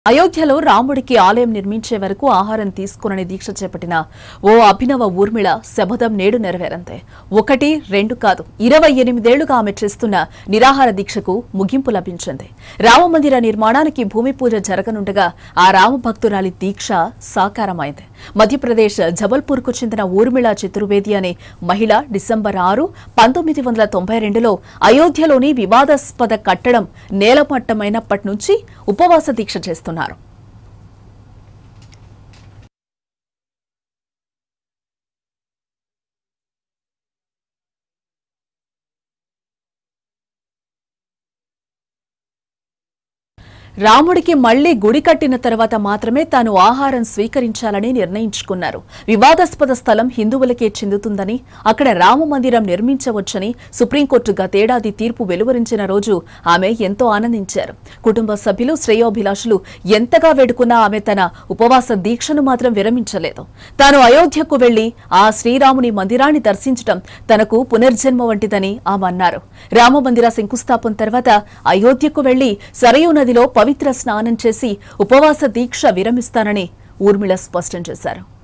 అయోధ్యలో రాముడికి ఆలయం నిర్మించే వరకు ఆహారం తీసుకునని దీక్ష చేపట్టిన ఓ అభినవ ఊర్మిళ శబదం నేడు నెరవేరంతే ఒకటి రెండు కాదు ఇరవై ఎనిమిదేళ్లుగా ఆమె చేస్తున్న నిరాహార దీక్షకు ముగింపు లభించింది రామమందిర నిర్మాణానికి భూమి పూజ జరగనుండగా ఆ రామభక్తురాలి దీక్ష సాకారమైంది మధ్యప్రదేశ్ జబల్పూర్కు చెందిన ఊర్మిళ చతుర్వేది అనే మహిళ డిసెంబర్ ఆరు పంతొమ్మిది వందల తొంభై రెండులో అయోధ్యలోని వివాదాస్పద కట్టడం నేలమట్టమైనప్పటి నుంచి ఉపవాస దీక్ష చేస్తున్నారు రాముడికి మళ్లీ గుడి కట్టిన తర్వాత మాత్రమే తాను ఆహారం స్వీకరించాలని నిర్ణయించుకున్నారు వివాదాస్పద స్థలం హిందువులకే చెందుతుందని అక్కడ రామ మందిరం నిర్మించవచ్చని సుప్రీంకోర్టు గతేడాది తీర్పు వెలువరించిన రోజు ఆమె ఎంతో ఆనందించారు కుటుంబ సభ్యులు శ్రేయోభిలాషులు ఎంతగా వేడుకున్నా ఆమె తన ఉపవాస దీక్షను మాత్రం విరమించలేదు తాను అయోధ్యకు వెళ్లి ఆ శ్రీరాముని మందిరాన్ని దర్శించడం తనకు పునర్జన్మ వంటిదని ఆమె అన్నారు రామ మందిర శంకుస్థాపన తర్వాత అయోధ్యకు వెళ్లి సరయూ నదిలో పవిత్ర స్నానం చేసి ఉపవాస దీక్ష విరమిస్తానని ఊర్మిళ స్పష్టం చేశారు